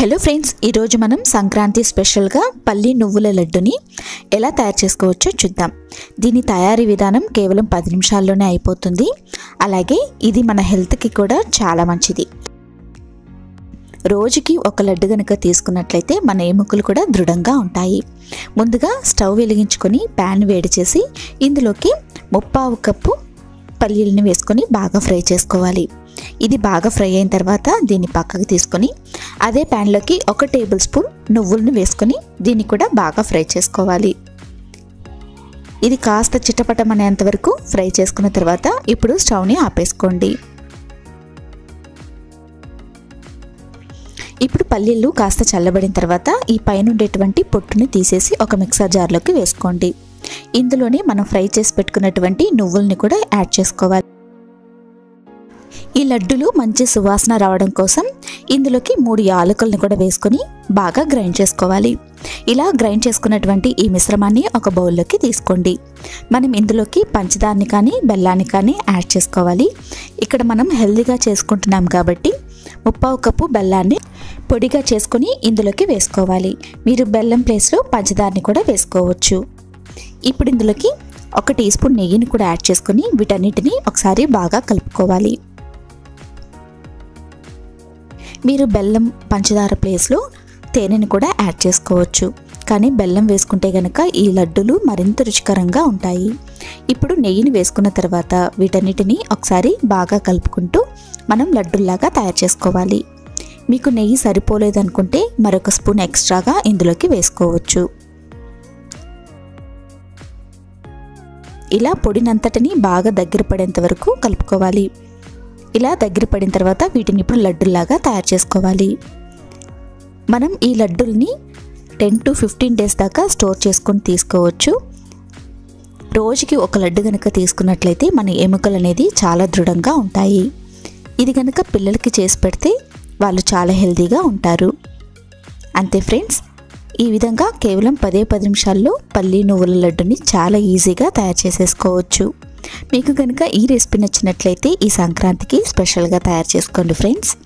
hello friends ఈరోజు మనం సంక్రాంతి స్పెషల్గా పల్లి నువ్వుల లడ్డుని ఎలా తయారు చేసుకోవచ్చో చూద్దాం దీని తయారీ విధానం కేవలం పది నిమిషాల్లోనే అయిపోతుంది అలాగే ఇది మన హెల్త్కి కూడా చాలా మంచిది రోజుకి ఒక లడ్డు కనుక తీసుకున్నట్లయితే మన ఎముకలు కూడా దృఢంగా ఉంటాయి ముందుగా స్టవ్ వెలిగించుకొని ప్యాన్ వేడి చేసి ఇందులోకి ముప్పావు కప్పు పల్లీలను వేసుకొని బాగా ఫ్రై చేసుకోవాలి ఇది బాగా ఫ్రై అయిన తర్వాత దీన్ని పక్కకు తీసుకొని అదే ప్యాన్లోకి ఒక టేబుల్ స్పూన్ నువ్వులను వేసుకొని దీన్ని కూడా బాగా ఫ్రై చేసుకోవాలి ఇది కాస్త చిట్టపటమనేంత వరకు ఫ్రై చేసుకున్న తర్వాత ఇప్పుడు స్టవ్ని ఆపేసుకోండి ఇప్పుడు పల్లీలు కాస్త చల్లబడిన తర్వాత ఈ పైన ఉండేటువంటి పొట్టుని తీసేసి ఒక మిక్సర్ జార్లోకి వేసుకోండి ఇందులోనే మనం ఫ్రై చేసి పెట్టుకున్నటువంటి నువ్వుల్ని కూడా యాడ్ చేసుకోవాలి ఈ లడ్డులు మంచి సువాసన రావడం కోసం ఇందులోకి మూడు యాలకుల్ని కూడా వేసుకొని బాగా గ్రైండ్ చేసుకోవాలి ఇలా గ్రైండ్ చేసుకున్నటువంటి ఈ మిశ్రమాన్ని ఒక బౌల్లోకి తీసుకోండి మనం ఇందులోకి పంచదారని కానీ బెల్లాన్ని కానీ యాడ్ చేసుకోవాలి ఇక్కడ మనం హెల్దీగా చేసుకుంటున్నాం కాబట్టి ముప్పావు కప్పు బెల్లాన్ని పొడిగా చేసుకొని ఇందులోకి వేసుకోవాలి మీరు బెల్లం ప్లేస్లో పంచదారని కూడా వేసుకోవచ్చు ఇప్పుడు ఇందులోకి ఒక టీ స్పూన్ నెయ్యిని కూడా యాడ్ చేసుకొని వీటన్నిటిని ఒకసారి బాగా కలుపుకోవాలి మీరు బెల్లం పంచదార ప్లేస్లో తేనెని కూడా యాడ్ చేసుకోవచ్చు కానీ బెల్లం వేసుకుంటే కనుక ఈ లడ్డులు మరింత రుచికరంగా ఉంటాయి ఇప్పుడు నెయ్యిని వేసుకున్న తర్వాత వీటన్నిటిని ఒకసారి బాగా కలుపుకుంటూ మనం లడ్డుల్లాగా తయారు చేసుకోవాలి మీకు నెయ్యి సరిపోలేదనుకుంటే మరొక స్పూన్ ఎక్స్ట్రాగా ఇందులోకి వేసుకోవచ్చు ఇలా పొడినంతటిని బాగా దగ్గర పడేంత వరకు కలుపుకోవాలి ఇలా దగ్గర పడిన తర్వాత వీటిని ఇప్పుడు లడ్డుల్లాగా తయారు చేసుకోవాలి మనం ఈ లడ్డుల్ని టెన్ టు ఫిఫ్టీన్ డేస్ దాకా స్టోర్ చేసుకొని తీసుకోవచ్చు రోజుకి ఒక లడ్డు కనుక తీసుకున్నట్లయితే మన ఎముకలు అనేది చాలా దృఢంగా ఉంటాయి ఇది కనుక పిల్లలకి చేసి పెడితే వాళ్ళు చాలా హెల్తీగా ఉంటారు అంతే ఫ్రెండ్స్ ఈ విధంగా కేవలం పదే పది నిమిషాల్లో పల్లి నువ్వుల లడ్డుని చాలా ఈజీగా తయారు చేసేసుకోవచ్చు మీకు కనుక ఈ రెసిపీ నచ్చినట్లయితే ఈ సంక్రాంతికి స్పెషల్గా తయారు చేసుకోండి ఫ్రెండ్స్